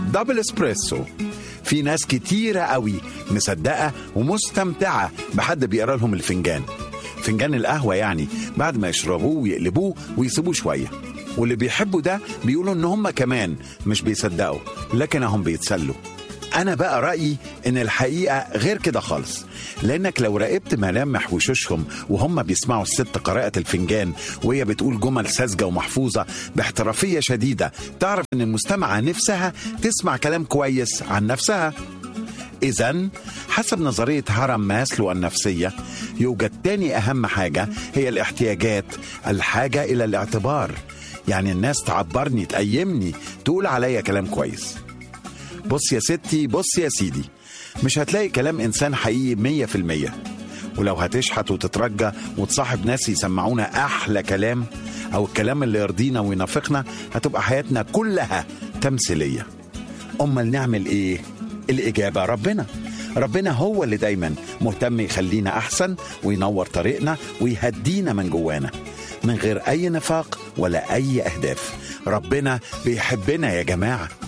دبل اسبريسو في ناس كتيرة قوي مصدقة ومستمتعة بحد بيقرا لهم الفنجان فنجان القهوة يعني بعد ما يشربوه ويقلبوه ويسيبوه شوية واللي بيحبوا ده بيقولوا ان هم كمان مش بيصدقوا لكن هم بيتسلوا انا بقى رايي ان الحقيقه غير كده خالص لانك لو راقبت ملامح وشوشهم وهم بيسمعوا الست قراءه الفنجان وهي بتقول جمل ساذجه ومحفوظه باحترافيه شديده تعرف ان المستمعه نفسها تسمع كلام كويس عن نفسها إذا حسب نظرية هرم ماسلو النفسية يوجد تاني أهم حاجة هي الاحتياجات الحاجة إلى الاعتبار يعني الناس تعبرني تقيمني تقول عليا كلام كويس بص يا ستي بص يا سيدي مش هتلاقي كلام إنسان حقيقي مية في المية ولو هتشحت وتترجى وتصاحب ناس يسمعونا أحلى كلام أو الكلام اللي يرضينا وينافقنا هتبقى حياتنا كلها تمثيلية أمال نعمل إيه؟ الإجابة ربنا ربنا هو اللي دايما مهتم يخلينا أحسن وينور طريقنا ويهدينا من جوانا من غير أي نفاق ولا أي أهداف ربنا بيحبنا يا جماعة